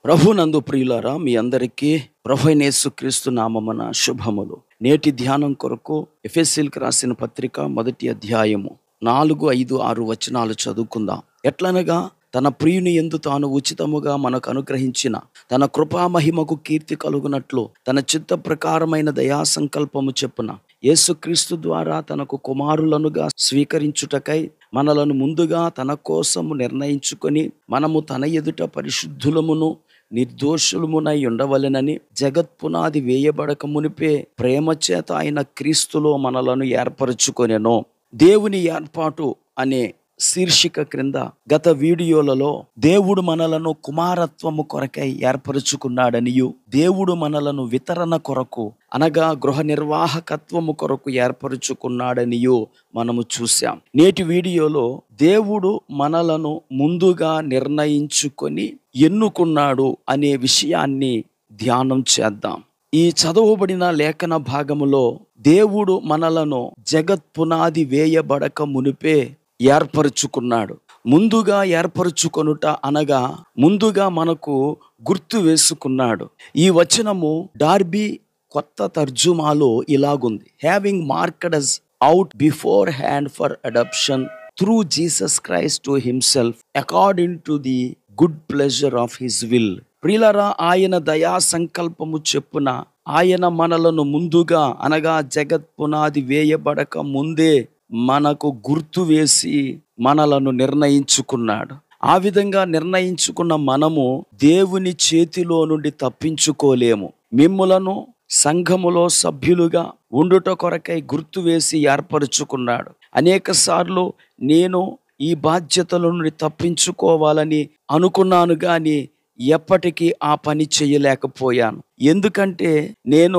ప్రభునందు ప్రియులారా మీ అందరికీ ప్రభైనేసు క్రీస్తు నామమున శుభములు నేటి ధ్యానం కొరకు ఎఫ్ఎస్సీలకు రాసిన పత్రిక మొదటి అధ్యాయము నాలుగు ఐదు ఆరు వచనాలు చదువుకుందాం ఎట్లనగా తన ప్రియుని ఎందు తాను ఉచితముగా మనకు అనుగ్రహించిన తన కృపా మహిమకు కీర్తి కలుగునట్లు తన చిత్త ప్రకారమైన దయా సంకల్పము చెప్పున యేసుక్రీస్తు ద్వారా తనకు కుమారులనుగా స్వీకరించుటకై మనలను ముందుగా తన కోసము నిర్ణయించుకొని మనము తన ఎదుట పరిశుద్ధులమును నిర్దోషులమునై ఉండవలెనని జగత్ పునాది వేయబడక మునిపే ప్రేమ చేత ఆయన క్రీస్తులో మనలను ఏర్పరచుకొనెను దేవుని ఏర్పాటు అనే శీర్షిక క్రింద గత వీడియోలలో దేవుడు మనలను కుమారత్వము కొరకై ఏర్పరచుకున్నాడనియు దేవుడు మనలను వితరణ కొరకు అనగా గృహ నిర్వాహకత్వము కొరకు ఏర్పరచుకున్నాడనియు మనము చూసాం నేటి వీడియోలో దేవుడు మనలను ముందుగా నిర్ణయించుకొని ఎన్నుకున్నాడు అనే విషయాన్ని ధ్యానం చేద్దాం ఈ చదవబడిన లేఖన భాగములో దేవుడు మనలను జగత్ పునాది వేయబడక మునిపే ఏర్పరచుకున్నాడు ముందుగా ఏర్పరచుకొనుట అనగా ముందుగా మనకు గుర్తు వేసుకున్నాడు ఈ వచనము డార్బీ కొత్త తర్జుమాలో ఇలాగుంది having marked us out beforehand for adoption through Jesus Christ to himself according to the good pleasure of his will ప్రిలరా ఆయన దయా సంకల్పము చెప్పున ఆయన మనలను ముందుగా అనగా జగత్ పునాది వేయబడక ముందే మనకు గుర్తు వేసి మనలను నిర్ణయించుకున్నాడు ఆ విధంగా నిర్ణయించుకున్న మనము దేవుని చేతిలో నుండి తప్పించుకోలేము మిమ్ములను సంఘములో సభ్యులుగా ఉండుట కొరకై గుర్తు వేసి ఏర్పరచుకున్నాడు అనేక సార్లు నేను ఈ బాధ్యతల నుండి తప్పించుకోవాలని అనుకున్నాను కానీ ఎప్పటికీ ఆ పని చేయలేకపోయాను ఎందుకంటే నేను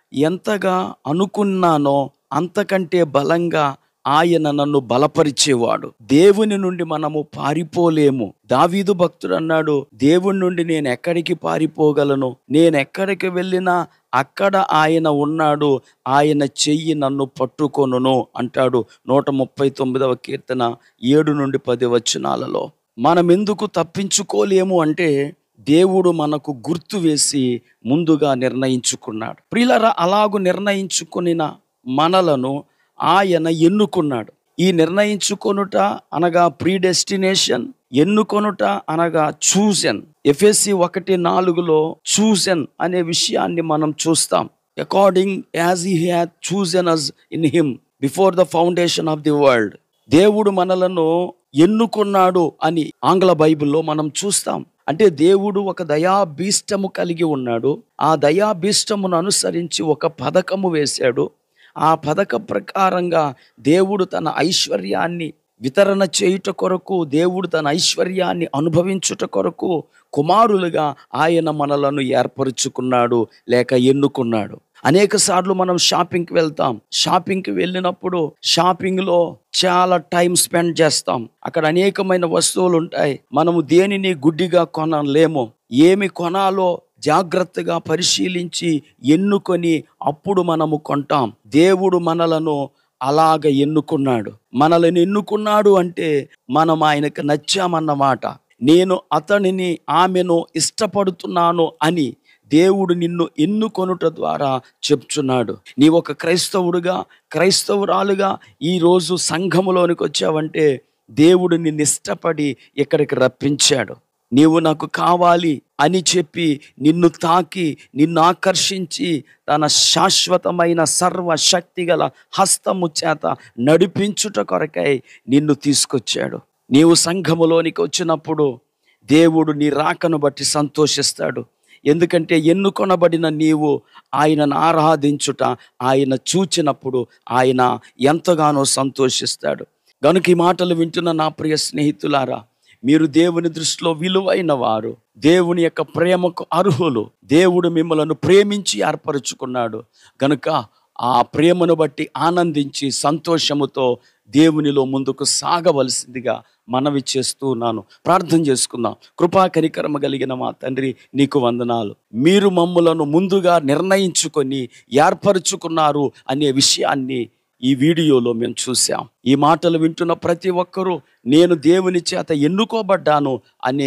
ఎంతగా అనుకున్నానో అంతకంటే బలంగా ఆయన నన్ను బలపరిచేవాడు దేవుని నుండి మనము పారిపోలేము దావీదు భక్తుడు అన్నాడు దేవుని నుండి నేను ఎక్కడికి పారిపోగలను నేను ఎక్కడికి వెళ్ళినా అక్కడ ఆయన ఉన్నాడు ఆయన చెయ్యి నన్ను పట్టుకొనును అంటాడు నూట ముప్పై తొమ్మిదవ కీర్తన ఏడు నుండి పది వచనాలలో మనం ఎందుకు తప్పించుకోలేము అంటే దేవుడు మనకు గుర్తు వేసి ముందుగా నిర్ణయించుకున్నాడు ప్రియులరా అలాగు నిర్ణయించుకునిన మనలను ఆయన ఎన్నుకున్నాడు ఈ నిర్ణయించుకొనుట అనగా ప్రీడెస్టినేషన్ ఎన్నుకొనుట అనగా చూసెన్ ఎఫ్ఎస్సి ఒకటి నాలుగులో చూసెన్ అనే విషయాన్ని మనం చూస్తాం according as he had chosen us in him before the foundation of the world దేవుడు మనలను ఎన్నుకున్నాడు అని ఆంగ్ల బైబిల్లో మనం చూస్తాం అంటే దేవుడు ఒక దయాభీష్టము కలిగి ఉన్నాడు ఆ దయాభీష్టమును అనుసరించి ఒక పథకము వేశాడు ఆ పథక ప్రకారంగా దేవుడు తన ఐశ్వర్యాన్ని వితరణ చేయుట కొరకు దేవుడు తన ఐశ్వర్యాన్ని అనుభవించుట కొరకు కుమారులుగా ఆయన మనలను ఏర్పరుచుకున్నాడు లేక ఎన్నుకున్నాడు అనేక సార్లు మనం షాపింగ్కి వెళ్తాం షాపింగ్కి వెళ్ళినప్పుడు షాపింగ్లో చాలా టైం స్పెండ్ చేస్తాం అక్కడ అనేకమైన వస్తువులు ఉంటాయి మనము దేనిని గుడ్డిగా కొనలేము ఏమి కొనాలో జాగ్రత్తగా పరిశీలించి ఎన్నుకొని అప్పుడు మనము కొంటాం దేవుడు మనలను అలాగ ఎన్నుకున్నాడు మనల్ని ఎన్నుకున్నాడు అంటే మనం ఆయనకు నచ్చామన్నమాట నేను అతనిని ఆమెను ఇష్టపడుతున్నాను అని దేవుడు నిన్ను ఎన్నుకొనుట ద్వారా చెప్తున్నాడు నీ ఒక క్రైస్తవుడుగా క్రైస్తవురాలుగా ఈరోజు సంఘములోనికి వచ్చావంటే దేవుడు నిన్ను ఇష్టపడి ఇక్కడికి రప్పించాడు నీవు నాకు కావాలి అని చెప్పి నిన్ను తాకి నిన్ను ఆకర్షించి తన శాశ్వతమైన సర్వశక్తి గల హస్తము చేత నడిపించుట కొరకై నిన్ను తీసుకొచ్చాడు నీవు సంఘములోనికి వచ్చినప్పుడు దేవుడు నీ రాకను బట్టి సంతోషిస్తాడు ఎందుకంటే ఎన్నుకొనబడిన నీవు ఆయనను ఆరాధించుట ఆయన చూచినప్పుడు ఆయన ఎంతగానో సంతోషిస్తాడు గనుక ఈ మాటలు వింటున్న నా ప్రియ స్నేహితులారా మీరు దేవుని దృష్టిలో విలువైన వారు దేవుని యొక్క ప్రేమకు అర్హులు దేవుడు మిమ్మలను ప్రేమించి ఏర్పరచుకున్నాడు కనుక ఆ ప్రేమను బట్టి ఆనందించి సంతోషముతో దేవునిలో ముందుకు సాగవలసిందిగా మనవి చేస్తూ ఉన్నాను ప్రార్థన చేసుకుందాం కృపా కనికరమ కలిగిన మా తండ్రి నీకు వందనాలు మీరు మమ్ములను ముందుగా నిర్ణయించుకొని ఏర్పరచుకున్నారు అనే విషయాన్ని ఈ వీడియోలో మేము చూసాం ఈ మాటలు వింటున్న ప్రతి ఒక్కరూ నేను దేవుని చేత ఎన్నుకోబడ్డాను అనే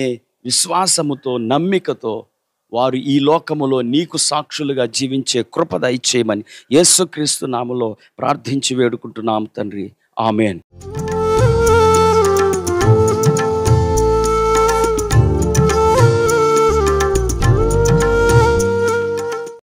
విశ్వాసముతో నమ్మికతో వారు ఈ లోకములో నీకు సాక్షులుగా జీవించే కృప దయచేయమని యేసుక్రీస్తు నామలో ప్రార్థించి వేడుకుంటున్నాం తండ్రి ఆమెన్